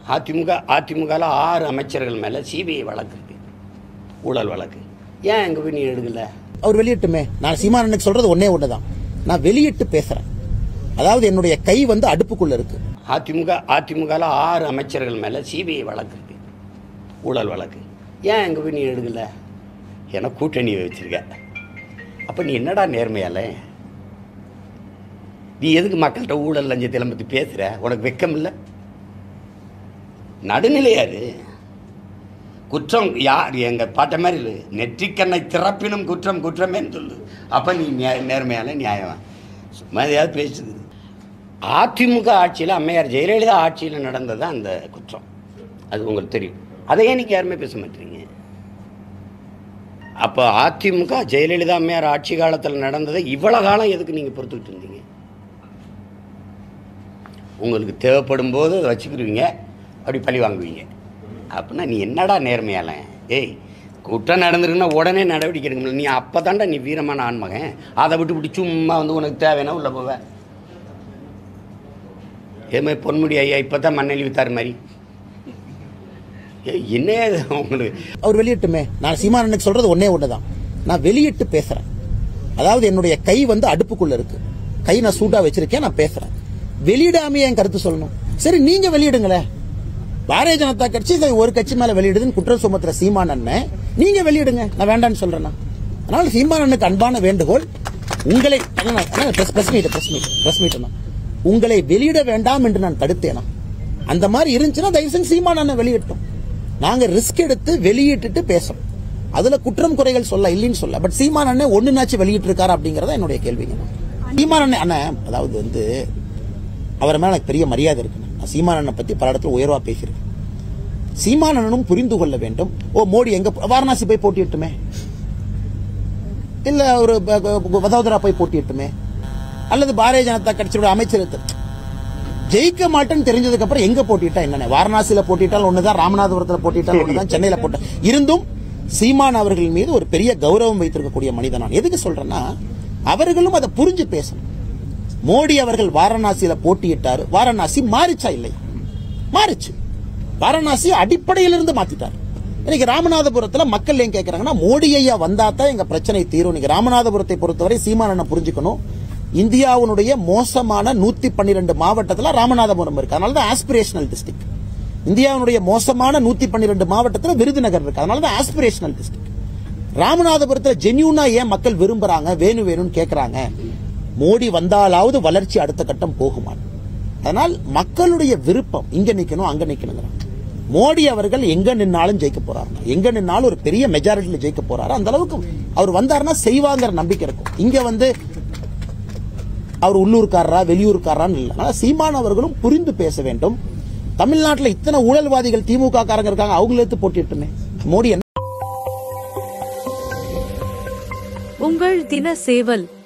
அதிமுக அதிமுகவில் ஆறு அமைச்சர்கள் மேலே சிபிஐ வழக்கு இருக்கு ஊழல் வழக்கு ஏன் எங்கள் போய் நீ எடுக்கல அவர் வெளியிட்டுமே நான் சீமானனுக்கு சொல்றது ஒன்னே ஒண்ணுதான் நான் வெளியிட்டு பேசுறேன் அதாவது என்னுடைய கை வந்து அடுப்புக்குள்ள இருக்கு அதிமுக அதிமுகவில் ஆறு அமைச்சர்கள் மேலே சிபிஐ வழக்கு இருக்கு ஊழல் வழக்கு ஏன் எங்கள் போய் நீ எடுக்கல ஏன்னா கூட்டணி வச்சிருக்க அப்போ நீ என்னடா நேர்மையால நீ எதுக்கு மக்கள்கிட்ட ஊழல் லஞ்சத்தில் பற்றி பேசுகிற உனக்கு வெக்கம் இல்லை நடுநிலையாரு குற்றம் யார் எங்கள் பாட்ட மாதிரி இல்லை நெற்றிக்கண்ணை திறப்பினும் குற்றம் குற்றமேன்னு சொல்லு அப்போ நீ நியா- நேர்மையான நியாயம் சும்மா எதையாவது பேசுது அதிமுக ஆட்சியில் அம்மையார் ஜெயலலிதா ஆட்சியில் நடந்தது அந்த குற்றம் அது உங்களுக்கு தெரியும் அதை ஏன் இன்னைக்கு யாருமே பேச மாட்டீங்க அப்போ அதிமுக ஜெயலலிதா அம்மையார் ஆட்சி காலத்தில் நடந்ததை இவ்வளோ காலம் எதுக்கு நீங்கள் பொறுத்துக்கிட்டு இருந்தீங்க உங்களுக்கு தேவைப்படும் போது அதை வச்சுக்கிருவீங்க அப்படி பழி வாங்குவீங்க அப்படின்னா நீ என்னடா நேர்மையால ஏய் குற்றம் நடந்திருக்குன்னா உடனே நடவடிக்கை எடுக்க முடியல நீ அப்போ தாண்டா நீ வீரமான ஆண்மகன் அதை விட்டு விட்டு சும்மா வந்து உனக்கு தேவைன்னா உள்ளே போவ ஏ மாதிரி பொன்முடி ஐயா இப்போ தான் மண்ணெளி வித்தார் மாதிரி ஏய் என்ன இது உங்களுக்கு அவர் வெளியிட்டுமே நான் சீமானனுக்கு சொல்றது ஒன்னே ஒண்ணுதான் நான் வெளியிட்டு பேசுறேன் அதாவது என்னுடைய கை வந்து அடுப்புக்குள்ள இருக்கு கை நான் சூட்டா வச்சிருக்கேன் நான் பேசுறேன் வெளியிடாம என் கருத்து சொல்லணும் சரி நீங்க வெளியிடுங்களேன் பாரதிய ஜனதா கட்சி சரி, ஒரு கட்சி மேல வெளியிடுதுன்னு குற்றம் சுமத்துற சீமான் அண்ணன் நீங்க வெளியிடுங்க நான் வேண்டாம்னு சொல்றேன்னா அதனால சீமான் அண்ணனுக்கு அன்பான வேண்டுகோள் உங்களை press meet press meet press meet உங்களை வெளியிட வேண்டாம் என்று நான் தடுத்தேனா அந்த மாதிரி இருந்துச்சுன்னா தயவு செஞ்சு சீமான் அண்ணன் வெளியிட்டோம் நாங்க ரிஸ்க் எடுத்து வெளியிட்டுட்டு பேசுறோம் அதுல குற்றம் குறைகள் சொல்ல இல்லைன்னு சொல்ல பட் சீமான் அண்ணன் ஒண்ணுனாச்சும் வெளியிட்டு இருக்காரு அப்படிங்கறத என்னுடைய கேள்விங்க சீமான் அண்ணன் அண்ணன் அதாவது வந்து அவர் மேல எனக்கு பெரிய மரியாதை இருக்கு நான் சீமான் அண்ணனை பத்தி பல இடத்துல உயர்வா பேசியிருக்கேன் சீமான் அண்ணனும் புரிந்து கொள்ள வேண்டும் ஓ மோடி எங்க போ- வாரணாசி போய் போட்டியிட்டுமே இல்ல ஒரு ப- ப- வதோதரா போய் போட்டியிட்டுமே அல்லது பாரதிய ஜனதா கட்சியோட அமைச்சர் ஜெயிக்க மாட்டேன்னு தெரிஞ்சதுக்கு அப்புறம் எங்க போட்டிட்டா என்னன்னு வாரணாசியில போட்டிட்டால் ஒண்ணுதான் ராமநாதபுரத்துல போட்டிட்டால் ஒண்ணுதான் சென்னையில போட்ட இருந்தும் சீமான் அவர்கள் மீது ஒரு பெரிய கௌரவம் வைத்திருக்கக்கூடிய மனிதன் நான் எதுக்கு சொல்றேன்னா அவர்களும் அதை புரிஞ்சு பேசணும் மோடி அவர்கள் வாரணாசியில போட்டியிட்டாரு வாரணாசி மாறிச்சா இல்லை மாறிச்சு வாரணாசி அடிப்படையிலிருந்து மாத்திட்டார் இன்னைக்கு ராமநாதபுரத்துல மக்கள் ஏன் கேக்குறாங்கன்னா மோடி ஐயா வந்தா தான் எங்க பிரச்சனை தீரும் இன்னைக்கு ராமநாதபுரத்தை பொறுத்தவரை சீமானனை புரிஞ்சுக்கணும் இந்தியாவுடைய மோசமான நூத்தி பன்னிரெண்டு மாவட்டத்துல ராமநாதபுரம் இருக்கு அதனால தான் ஆஸ்பிரேஷனல் டிஸ்ட்ரிக்ட் இந்தியாவுடைய மோசமான நூத்தி பன்னிரெண்டு மாவட்டத்துல விருதுநகர் இருக்கு அதனால தான் ஆஸ்பிரேஷனல் டிஸ்ட்ரிக்ட் ராமநாதபுரத்துல ஜென்யூனா ஏன் மக்கள் விரும்புறாங்க வேணும் வேணும்னு கேக்குறாங்க மோடி வந்தாலாவது வளர்ச்சி அடுத்த கட்டம் போகுமா அதனால் மக்களுடைய விருப்பம் இங்க நிக்கணும் அங்க நிக்கணுங்கிறாங்க மோடி அவர்கள் எங்க நின்னாலும் ஜெயிக்க போறாரு எங்க நின்னாலும் ஒரு பெரிய மெஜாரிட்டியில ஜெயிக்க போறாரு அந்த அளவுக்கு அவர் வந்தாருன்னா செய்வாங்கிற நம்பிக்கை இருக்கும் இங்க வந்து அவர் உள்ளூர்காரரா வெளியூர்காரரான்னு இல்லை ஆனா சீமான் அவர்களும் புரிந்து பேச வேண்டும் தமிழ்நாட்டில் இத்தனை ஊழல்வாதிகள் திமுக காரங்க இருக்காங்க அவங்கள எடுத்து போட்டிட்டுமே மோடி என்ன உங்கள் தின சேவல்